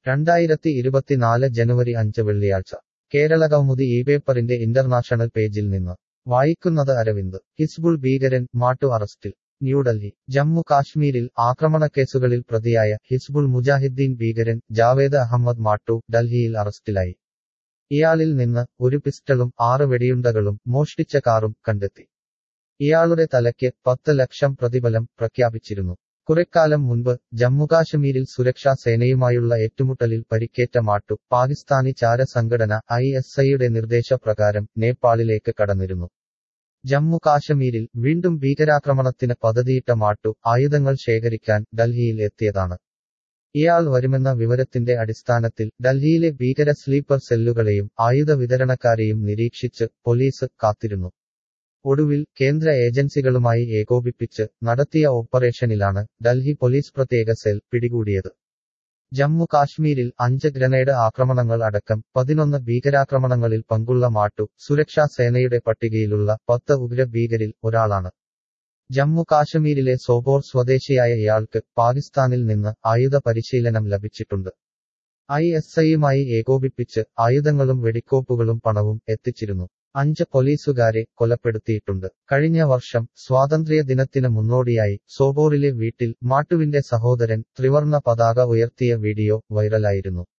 രണ്ടായിരത്തി ഇരുപത്തിനാല് ജനുവരി അഞ്ച് വെള്ളിയാഴ്ച കേരള കൗമുദി ഈ പേപ്പറിന്റെ ഇന്റർനാഷണൽ പേജിൽ നിന്ന് വായിക്കുന്നത് അരവിന്ദ് ഹിസ്ബുൾ ഭീകരൻ മാട്ടു അറസ്റ്റിൽ ന്യൂഡൽഹി ജമ്മു കാശ്മീരിൽ ആക്രമണക്കേസുകളിൽ പ്രതിയായ ഹിസ്ബുൾ മുജാഹിദ്ദീൻ ഭീകരൻ ജാവേദ് അഹമ്മദ് മാട്ടു ഡൽഹിയിൽ അറസ്റ്റിലായി ഇയാളിൽ നിന്ന് ഒരു പിസ്റ്റളും ആറ് വെടിയുണ്ടകളും മോഷ്ടിച്ച കാറും കണ്ടെത്തി ഇയാളുടെ തലയ്ക്ക് പത്ത് ലക്ഷം പ്രതിഫലം പ്രഖ്യാപിച്ചിരുന്നു കുറെക്കാലം മുൻപ് ജമ്മുകാശ്മീരിൽ സുരക്ഷാ സേനയുമായുള്ള ഏറ്റുമുട്ടലിൽ പരിക്കേറ്റ മാട്ടു പാകിസ്ഥാനി ചാര സംഘടന ഐ എസ് ഐയുടെ നിർദ്ദേശപ്രകാരം നേപ്പാളിലേക്ക് കടന്നിരുന്നു ജമ്മു കാശ്മീരിൽ വീണ്ടും ഭീകരാക്രമണത്തിന് പദ്ധതിയിട്ട മാട്ടു ആയുധങ്ങൾ ശേഖരിക്കാൻ ഡൽഹിയിൽ എത്തിയതാണ് ഇയാൾ വരുമെന്ന വിവരത്തിന്റെ അടിസ്ഥാനത്തിൽ ഡൽഹിയിലെ ഭീകര സ്ലീപ്പർ സെല്ലുകളെയും ആയുധ വിതരണക്കാരെയും നിരീക്ഷിച്ച് പോലീസ് കാത്തിരുന്നു ഒടുവിൽ കേന്ദ്ര ഏജൻസികളുമായി ഏകോപിപ്പിച്ച് നടത്തിയ ഓപ്പറേഷനിലാണ് ഡൽഹി പോലീസ് പ്രത്യേക സെൽ പിടികൂടിയത് ജമ്മു കാശ്മീരിൽ അഞ്ച് ഗ്രനേഡ് ആക്രമണങ്ങൾ അടക്കം പതിനൊന്ന് ഭീകരാക്രമണങ്ങളിൽ പങ്കുള്ള മാട്ടു സുരക്ഷാ സേനയുടെ പട്ടികയിലുള്ള പത്ത് ഉഗ്ര ഭീകരിൽ ഒരാളാണ് ജമ്മു കാശ്മീരിലെ സോപോർ സ്വദേശിയായ ഇയാൾക്ക് പാകിസ്ഥാനിൽ നിന്ന് ആയുധ പരിശീലനം ലഭിച്ചിട്ടുണ്ട് ഐ എസ് ഐയുമായി ഏകോപിപ്പിച്ച് ആയുധങ്ങളും വെടിക്കോപ്പുകളും പണവും എത്തിച്ചിരുന്നു അഞ്ച് പോലീസുകാരെ കൊലപ്പെടുത്തിയിട്ടുണ്ട് കഴിഞ്ഞ വർഷം സ്വാതന്ത്ര്യ ദിനത്തിന് മുന്നോടിയായി സോപോറിലെ വീട്ടിൽ മാട്ടുവിന്റെ സഹോദരൻ ത്രിവർണ പതാക ഉയർത്തിയ വീഡിയോ വൈറലായിരുന്നു